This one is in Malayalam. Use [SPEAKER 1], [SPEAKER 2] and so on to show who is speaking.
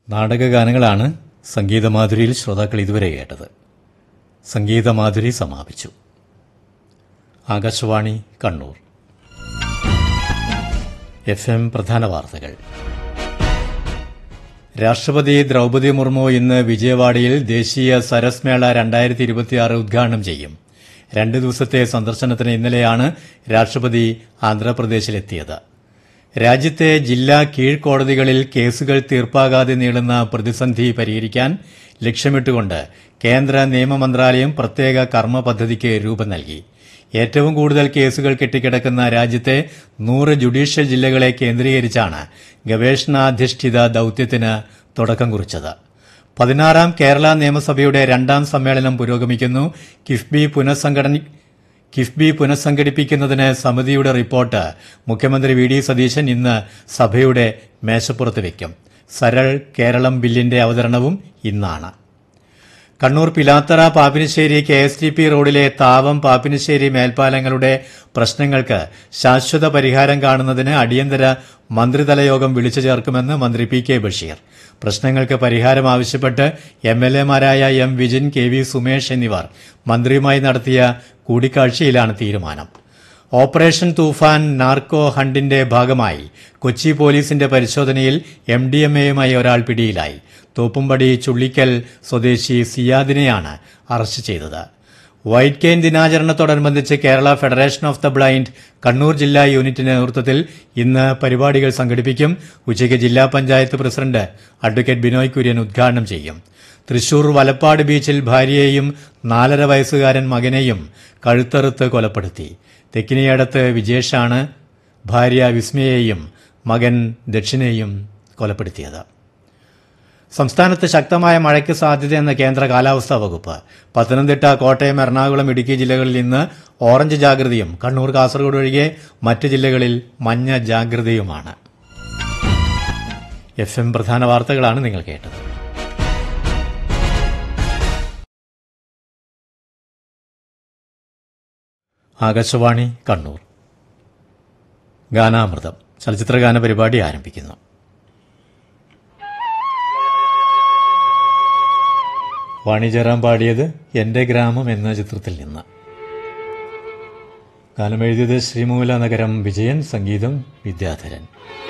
[SPEAKER 1] നാടകഗാനങ്ങളാണ് സംഗീതമാധുരിയിൽ ശ്രോതാക്കൾ ഇതുവരെ കേട്ടത് സംഗീതമാധുരി സമാപിച്ചു ആകാശവാണി കണ്ണൂർ എഫ് എം പ്രധാന വാർത്തകൾ രാഷ്ട്രപതി ദ്രൗപദി മുർമു ഇന്ന് വിജയവാഡയിൽ ദേശീയ സരസ് മേള രണ്ടായിരത്തി ഇരുപത്തിയാറ് ഉദ്ഘാടനം ചെയ്യും രണ്ട് ദിവസത്തെ സന്ദർശനത്തിന് ഇന്നലെയാണ് രാഷ്ട്രപതി ആന്ധ്രാപ്രദേശിലെത്തിയത് രാജ്യത്തെ ജില്ലാ കീഴ്ക്കോടതികളിൽ കേസുകൾ തീർപ്പാകാതെ നീളുന്ന പ്രതിസന്ധി പരിഹരിക്കാൻ ലക്ഷ്യമിട്ടുകൊണ്ട് കേന്ദ്ര നിയമ മന്ത്രാലയം പ്രത്യേക കർമ്മ പദ്ധതിക്ക് രൂപം നൽകി ഏറ്റവും കൂടുതൽ കേസുകൾ കെട്ടിക്കിടക്കുന്ന രാജ്യത്തെ നൂറ് ജുഡീഷ്യൽ ജില്ലകളെ കേന്ദ്രീകരിച്ചാണ് ഗവേഷണാധിഷ്ഠിത ദൌത്യത്തിന് തുടക്കം കുറിച്ചത് പതിനാറാം കേരള നിയമസഭയുടെ രണ്ടാം സമ്മേളനം പുരോഗമിക്കുന്നു കിഫ്ബി പുനഃസംഘടന കിഫ്ബി പുനഃസംഘടിപ്പിക്കുന്നതിന് സമിതിയുടെ റിപ്പോർട്ട് മുഖ്യമന്ത്രി വി ഡി സതീശൻ ഇന്ന് സഭയുടെ മേശപ്പുറത്ത് വയ്ക്കും സരൾ കേരളം ബില്ലിന്റെ അവതരണവും ഇന്നാണ് Kannur Pilathara Pappinissery K S T P റോഡിലെ താവം പാപ്പിനിശ്ശേരി മേൽപ്പാലങ്ങളുടെ പ്രശ്നങ്ങൾക്ക് ശാശ്വത പരിഹാരം കാണുന്നതിന് അടിയന്തര മന്ത്രിതല യോഗം വിളിച്ചു ചേർക്കുമെന്ന് മന്ത്രി പി കെ ബഷീർ പ്രശ്നങ്ങൾക്ക് പരിഹാരം ആവശ്യപ്പെട്ട് എം എൽ എമാരായ M Vijin K V Sumesh എന്നിവർ മന്ത്രിയുമായി നടത്തിയ കൂടിക്കാഴ്ചയിലാണ് തീരുമാനം ഓപ്പറേഷൻ തൂഫാൻ നാർക്കോ ഹണ്ടിന്റെ ഭാഗമായി കൊച്ചി പോലീസിന്റെ പരിശോധനയിൽ എം ഡി എം എയുമായി ഒരാൾ പിടിയിലായി തോപ്പുംപടി ചുള്ളിക്കൽ സ്വദേശി സിയാദിനെയാണ് അറസ്റ്റ് ചെയ്തത് വൈറ്റ് കെയിൻ ദിനാചരണത്തോടനുബന്ധിച്ച് Kerala federation of the blind Kannur ജില്ലാ യൂണിറ്റിന്റെ നേതൃത്വത്തിൽ ഇന്ന് പരിപാടികൾ സംഘടിപ്പിക്കും ഉച്ചയ്ക്ക് ജില്ലാ പഞ്ചായത്ത് പ്രസിഡന്റ് അഡ്വക്കേറ്റ് ബിനോയ് കുര്യൻ ഉദ്ഘാടനം ചെയ്യും തൃശൂർ വലപ്പാട് ബീച്ചിൽ ഭാര്യയെയും നാലര വയസ്സുകാരൻ മകനെയും കഴുത്തറുത്ത് കൊലപ്പെടുത്തി തെക്കിനിയടത്ത് വിജേഷാണ് ഭാര്യ വിസ്മയെയും മകൻ ദക്ഷിണയെയും കൊലപ്പെടുത്തിയത് സംസ്ഥാനത്ത് ശക്തമായ മഴയ്ക്ക് സാധ്യതയെന്ന് കേന്ദ്ര കാലാവസ്ഥാ വകുപ്പ് പത്തനംതിട്ട കോട്ടയം എറണാകുളം ഇടുക്കി ജില്ലകളിൽ ഇന്ന് ഓറഞ്ച് ജാഗ്രതയും കണ്ണൂർ കാസർഗോഡ് ഒഴികെ മറ്റ് ജില്ലകളിൽ മഞ്ഞ ജാഗ്രതയുമാണ് എഫ് എം പ്രധാന വാർത്തകളാണ് നിങ്ങൾ കേട്ടത് ആകാശവാണി കണ്ണൂർ ഗാനാമൃതം ചലച്ചിത്രഗാന പരിപാടി ആരംഭിക്കുന്നു വാണിജ്യറാം പാടിയത് എന്റെ ഗ്രാമം എന്ന ചിത്രത്തിൽ നിന്ന് ഗാനമെഴുതിയത് ശ്രീമൂല നഗരം വിജയൻ സംഗീതം വിദ്യാധരൻ